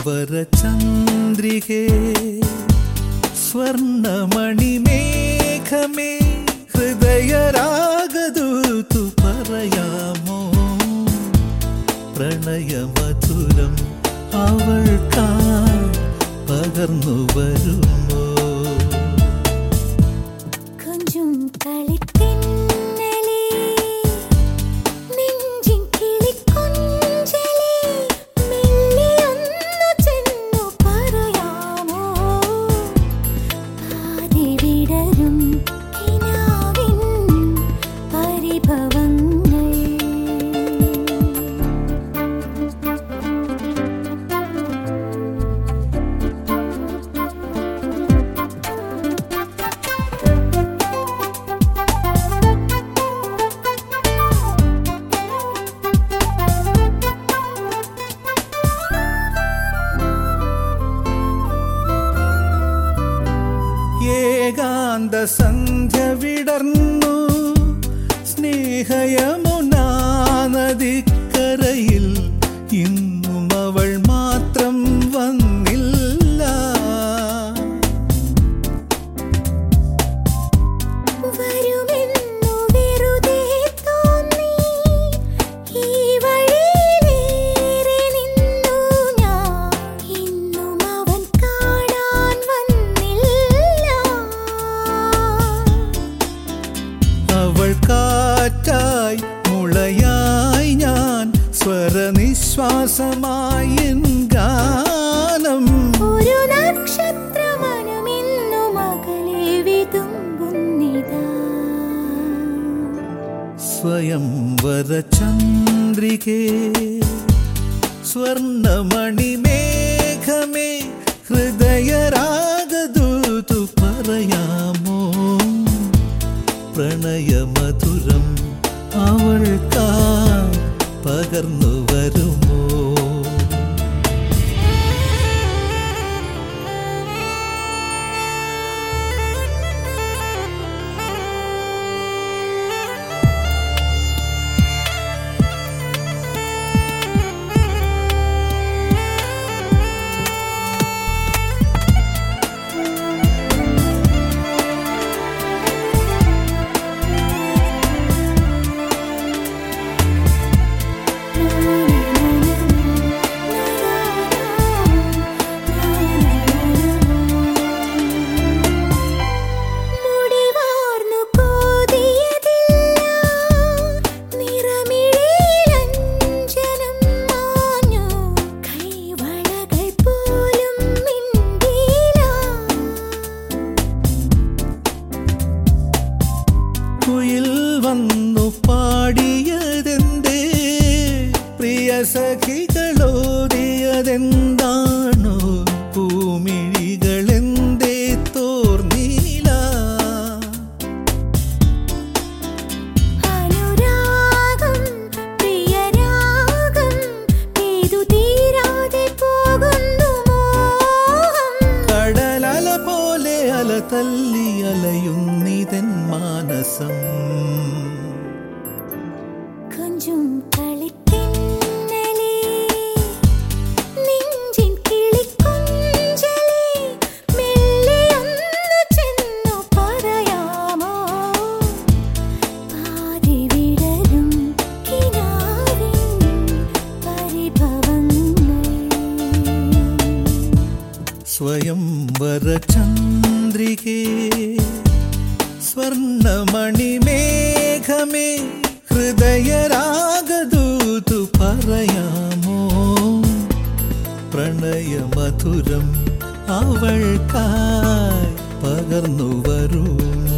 സ്വയംവരചന്ദ്രികേ സ്വർണമണിമേഘമേ ഹൃദയരാഗദൂതു പറയാമോ പ്രണയമധുരം അവൾക്കായി പകർന്നു വരുമോ கொஞ்சம் കളിത്തിന്നലേ നെഞ്ചിൻ കിളിക്കൊഞ്ചലേ മെല്ലിയൊന്നു ചെന്നു പറയാമോ പാതി വിടരും കിനാവിൻ പരിഭവങ്ങൾ ഏകാന്ത സന്ധ്യ വിടർന്നു സ്നേഹയമുനാ നദിക്കരയിൽ ഇന്നും അവൾ മാത്രം വന്നില്ല വരുമെന്നു വെറുതെ തോന്നി ഈ വഴിയിലേറെ നിന്നു ഞാൻ ഇന്നും അവൻ കാണാൻ വന്നില്ല അവൾ കാറ്റായി മുളയായി ഞാൻ സ്വരനിശ്വാസമായി എൻ ഗാനം ഒരു നക്ഷത്രമനമിന്നു മകളെ വിതുമ്പുന്നിതാ സ്വയംവരചന്ദ്രികേ സ്വർണമണിമേഘമേ ഹൃദയരാഗദൂതു പറയാമോ പ്രണയമധുരം അവൾക്കായി പകർന്നു വരുമോ മുടിവാർന്നു കോതിയതില്ല നിറമിഴിയിലഞ്ജനം മാഞ്ഞു കൈവളകൾ പോലും മിണ്ടിയില്ല കുയിൽ വന്നു പാടിയതെന്തേ പ്രിയ സഖികളോടിയതെന്താണോ പൂമിഴികളെന്തേ തോർന്നീല അനുരാഗം പ്രിയരാഗം ഏതു തീരാതെ പോകുന്നു മോഹം കടലല പോലെ അല തല്ലി അലയുന്നിതൻ മാനസം கொஞ்சம் കളിത്തിന്നലേ നെഞ്ചിൻ കിളിക്കൊഞ്ചലേ മെല്ലിയൊന്നു ചെന്നു പറയാമോ പാതി വിടരും കിനാവിൻ പരിഭവങ്ങൾ സ്വയംവരചന്ദ്രികേ സ്വർണമണിമേഘമേ ഹൃദയരാഗദൂതു പറയാമോ പ്രണയമധുരം അവൾക്കായി പകർന്നു വരൂ